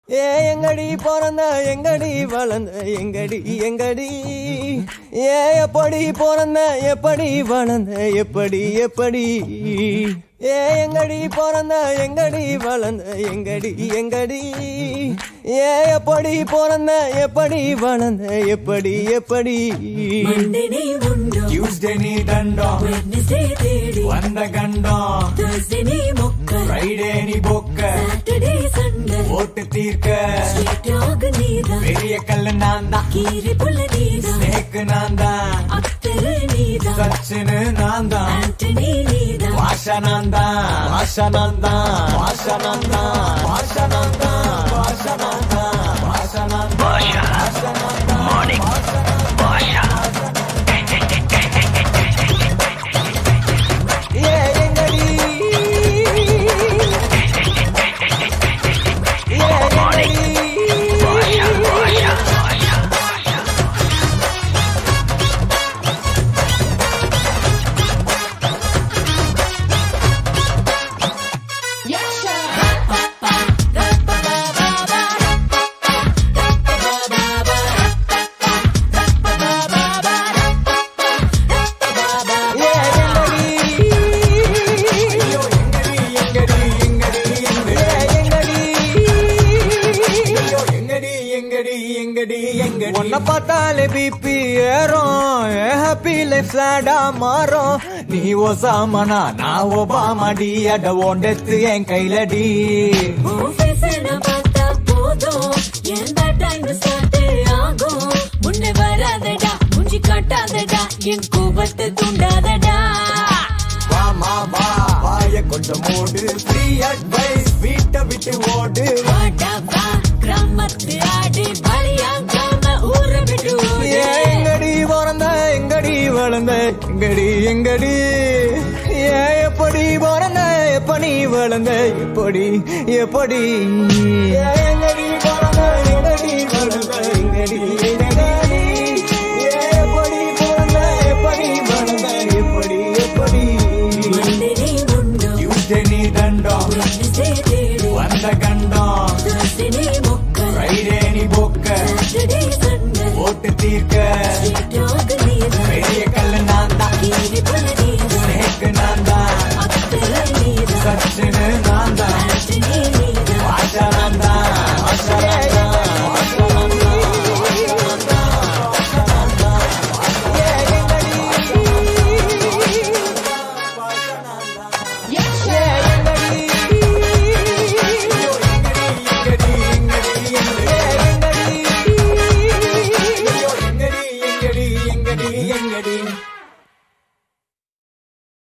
ஏ எங்கடி பிறந்த எங்கடி வளர்ந்த எங்கடி எங்கடி ஏ எப்படி பிறந்த எப்படி வளர்ந்த எப்படி எப்படி ஏ எங்கடி பிறந்த எங்கடி வளர்ந்த எங்கடி எங்கடி ஏ எப்படி பிறந்த எப்படி வளர்ந்த எப்படி எப்படி மண்டனே உண்டோ டியூஸ்டே நீ தண்டம் வெட்னஸ்டே தேடி வந்த கண்டம் Thursday நீ மொக்க ஃப்ரைடே நீ பொக்க சாட்டர்டே சண்டே ஓட்டு தீர்க்க ஸ்ட்ரீட்டாக நீதான் பெரிய கல்லு நான் தான் கீரி புள்ள நீதான் நேக்கு நான் தான் அத்தரு நீதான் சச்சினு நான் தான் ஆண்டனி நீதான் பாஷா நான் தான் பாஷா நான் தான் பாஷா நான் தான் பாஷா நான் தான் பாஷா நான் தான் பாஷா நான் தான் ஏ எங்கடி ஏ எங்கடி ஏ எங்கடி ஐயோ எங்கடி எங்கடி எங்கடி எங்கடி ஏ எங்கடி ஐயோ எங்கடி எங்கடி எங்கடி எங்கடி உன்னை பார்த்தாலே பிபி ஏறும் ஏ ஹாப்பி லைஃப் சேடா மாறும் நீ ஒசாமனா நான் ஒபாமடி அட ஓண்டத்து என் கையிலடி உன் face அ நான் பார்த்தா போதும் எந்த time start ஆகும் முன்ன வராதடா மூஞ்சி காட்டாதடா என் கோபத்தை தூண்டாதடா வாமா வா வாய கொஞ்சம் மூடு ஃப்ரீ அட்வைஸ் வீட்டை விட்டு ஓடு வாடா வா கிராமத்து ஆடி பலியாங்காம ஊரை விட்டு ஓடு ஏ எங்கடி பிறந்த எங்கடி வளர்ந்த எங்கடி எங்கடி ஏ எப்படி பிறந்த எப்படி வளர்ந்த எப்படி எப்படி